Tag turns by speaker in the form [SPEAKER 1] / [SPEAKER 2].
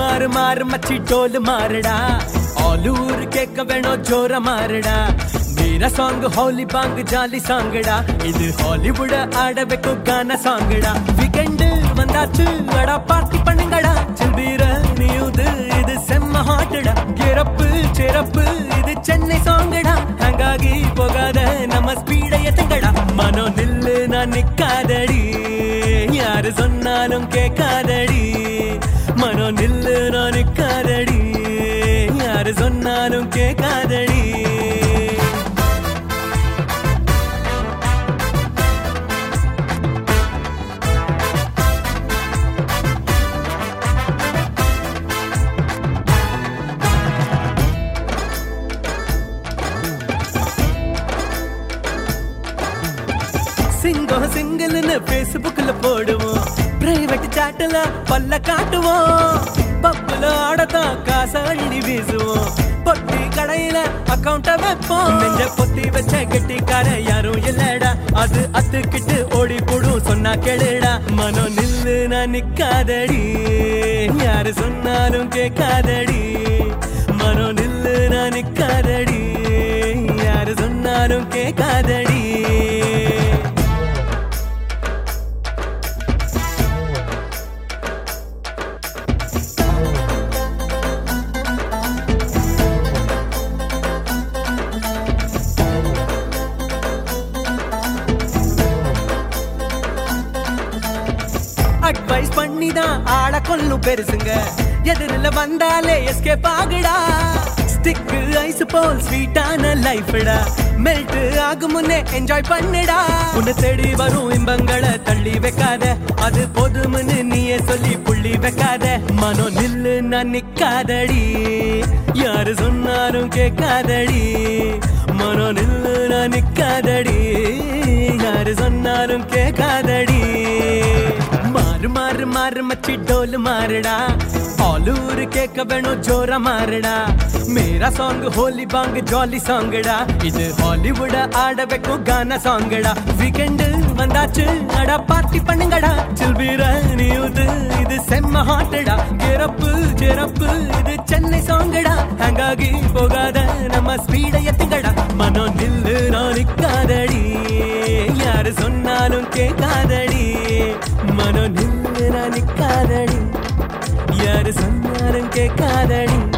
[SPEAKER 1] மாறு மாறு மச்சி டோல் மாறுடா ஆலூர் கேட்க வேணும் ஜோர மாறுடா மீரா சாங் ஹாலி பாங் ஜாலி சாங்குடா இது ஹாலிவுட் ஆட வைக்கும் கான சாங்குடா வீக்கெண்டு வந்தாச்சு அடா பார்ட்டி பண்ணுங்கடா சில்பீர நியூது இது செம்ம ஹாட்டுடா கிறப்பு சிறப்பு இது சென்னை சாங்குடா ஹங்காகி போகாத நம்ம ஸ்பீட எத்துங்கடா மனோ நில்லு நான் நிக்காதடி யாரு சொன்னாலும் கேட்காதடி மனோ நில்லு நான் நிக்காதடி யாரு சொன்னாலும் கேட்காதடி சிங்கம் சிங்கிள்னு பேஸ்புக்ல போடுவோம் பிரைவேட் சாட்டுல பல்ல காட்டுவோம் பப்புல ஆடத்தான் காச அள்ளி வீசுவோம் பொட்டி கடையில அக்கவுண்ட வைப்போம் நெஞ்ச பொத்தி வச்ச கெட்டிக்கார யாரும் இல்லடா அது அத்துக்கிட்டு ஓடி போடும் சொன்னா கேளுடா மனோ நில்லு நான் நிக்காதடி யாரு சொன்னாலும் கேட்காதடி மனோ நில்லு நான் நிக்காதடி யாரு சொன்னாலும் கேட்காதடி அட்வைஸ் பண்ணி தான் ஆள கொல்லும் பெருசுங்க எதிரில வந்தாலே எஸ்கேப் ஆகுடா ஸ்டிக் ஐஸ் போல் ஸ்வீட்டான லைஃப்டா மெல்ட் ஆகும் முன்னே என்ஜாய் பண்ணுடா உன்னை தேடி வரும் இன்பங்களை தள்ளி வைக்காத அது போதும்னு நீயே சொல்லி புள்ளி வைக்காத மனோ நில்லு நான் நிக்காதடி யாரு சொன்னாலும் கேட்காதடி மனோ நில்லு நான் நிக்காதடி யாரு சொன்னாலும் கேட்காதடி மாறு மாறு மாறு மச்சி டோல் மாறுடா ஆலூர் கேட்க வேணும் ஜோர மாறுடா மேரா சாங் ஹோலி பாங் ஜாலி சாங்குடா இது ஹாலிவுட் ஆட வைக்கும் கான சாங்குடா வீக்கெண்டு வந்தாச்சு அடா பார்ட்டி பண்ணுங்கடா சில்வீர நியூது இது செம்ம ஹாட்டுடா கிறப்பு சிறப்பு இது சென்னை சாங்குடா ஹங்காகி போகாத நம்ம ஸ்பீட எத்துங்கடா மனோ நில்லு நான் நிக்காதடி யாரு சொன்னாலும் கேட்காதடி மனோ நில்லு நான் நிக்காதடி யாரு சொன்னாலும் கேட்காதடி